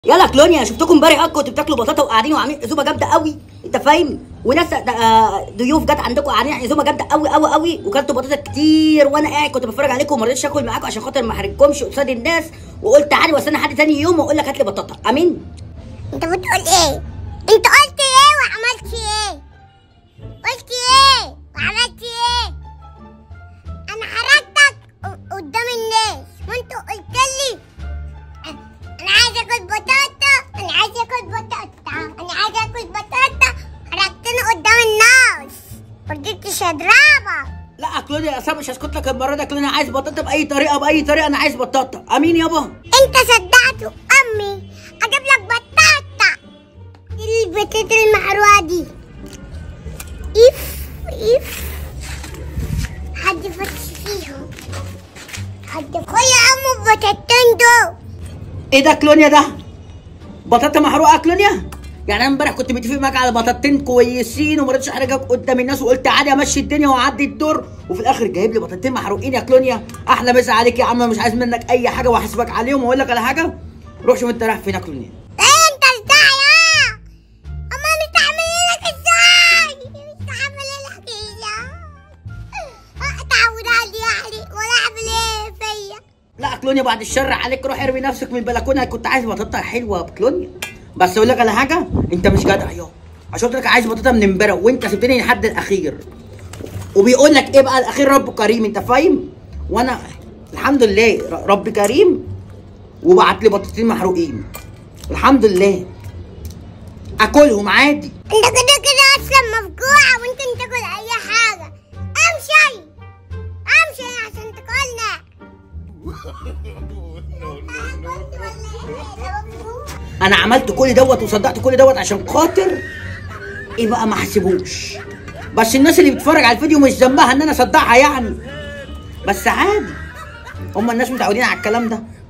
يلا كلونيا شفتكم امبارح كنتوا بتاكلوا بطاطا وقاعدين وعاملين عزومه جامده قوي انت فاهم وناس دا- آه، ضيوف جت عندكم قاعدين عزومه جامده قوي قوي قوي وكلتوا بطاطا كتير وانا قاعد كنت بتفرج عليكم وما رضيتش اكل معاكم عشان خاطر ما احرجكمش قصاد الناس وقلت تعالي واستنى حد تاني يوم واقول لك هات لي بطاطا امين انت بتقول ايه انت قلت ايه وعملت ايه قلت ايه وعملت ايه انا حركتك ق- قدام الناس وانت قلت لي اه، انا عايز اكل بطاطا انا عايز اكل بطاطا انا عايز اكل بطاطا حركتني قدام الناس مرضيتش اضربك لا كلونيا اصلا مش هسكت لك المره دي كلونيا عايز بطاطا باي طريقه باي طريقه انا عايز بطاطا امين يابا انت صدقت امي اجيب لك بطاطا دي البطاطا المحروقه دي اف اف حد فتش فيهم حد خد يا ام البطاطين دول ايه ده كلونيا ده بطاطا محروقه كلونيا يعني انا امبارح كنت متفق معاك على بطاطتين كويسين وما رضيتش احرجك قدام الناس وقلت عادي امشي الدنيا واعدي الدور وفي الاخر جايب لي بطاطتين محروقين يا كلونيا احلى مسا عليك يا عم مش عايز منك اي حاجه وهحاسبك عليهم واقول لك على حاجه روح شوف انت رايح فين يا كلونيا ايه انت ازاي اه اما مستعملين لك ازاي مستعملين لك ازاي اتعود علي يعني ولا اعمل ايه فيا لا كلونيا بعد الشر عليك روح ارمي نفسك من البلكونه كنت عايز بطاطا حلوه يا كلونيا بس اقول لك على حاجه انت مش جدع يا عشان قلت لك عايز بطاطا من امبارح وانت سبتني لحد الاخير وبيقول لك ايه بقى الاخير رب كريم انت فاهم وانا الحمد لله ر- رب كريم وبعت لي بطاطين محروقين الحمد لله اكلهم عادي انت كده كده اصلا مفجوعة وانت تاكل اي حاجة امشي امشي عشان تاكلنا انا عملت كل دوت وصدقت كل دوت عشان خاطر ايه بقى ما حسبوش بس الناس اللي بتتفرج على الفيديو مش ذنبها ان انا اصدقها يعني بس عادي هم الناس متعودين على الكلام ده